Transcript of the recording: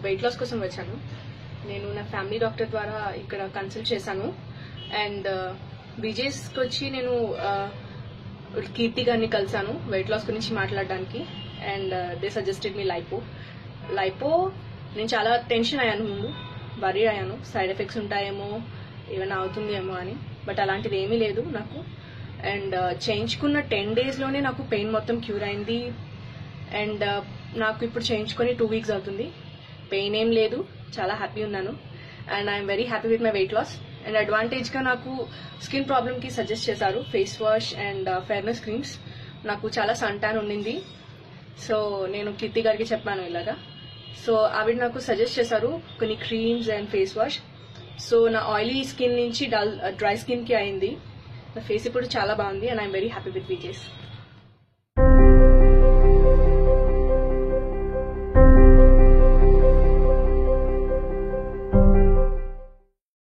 weight loss కోసం వచ్చాను నేను నా ఫ్యామిలీ డాక్టర్ ద్వారా ఇక్కడ కన్సల్ట్ చేశాను అండ్ విజేస్కి వచ్చి నేను ఆ, కీర్తి గారిని కలిసాను వెయిట్ లాస్ గురించి మాట్లాడడానికి and they suggested me lipo lipo నేను చాలా టెన్షన్ అయ్యాను ముందు వరీ అయ్యాను సైడ్ ఎఫెక్ట్స్ ఉంటాయేమో ఏమైనా అవుతుందేమో అని బట్ అలాంటిది ఏమీ లేదు నాకు అండ్ చేయించుకున్న టెన్ డేస్లోనే నాకు పెయిన్ మొత్తం క్యూర్ అయింది అండ్ నాకు ఇప్పుడు చేయించుకొని టూ వీక్స్ అవుతుంది పెయిన్ ఏం లేదు చాలా హ్యాపీ ఉన్నాను and I'm very happy with my weight loss and అడ్వాంటేజ్గా నాకు స్కిన్ ప్రాబ్లమ్కి సజెస్ట్ చేశారు face wash and fairness creams నాకు చాలా సన్ ట్యాన్ ఉండింది సో నేను కీర్తి గారికి చెప్పాను ఇలాగా సో ఆవిడ నాకు సజెస్ట్ చేశారు కొన్ని creams and face wash so నా ఆయిలీ స్కిన్ నుంచి డల్ డ్రై స్కిన్కి అయింది నా ఫేస్ ఇప్పుడు చాలా బాగుంది and I'm very happy with Vijay's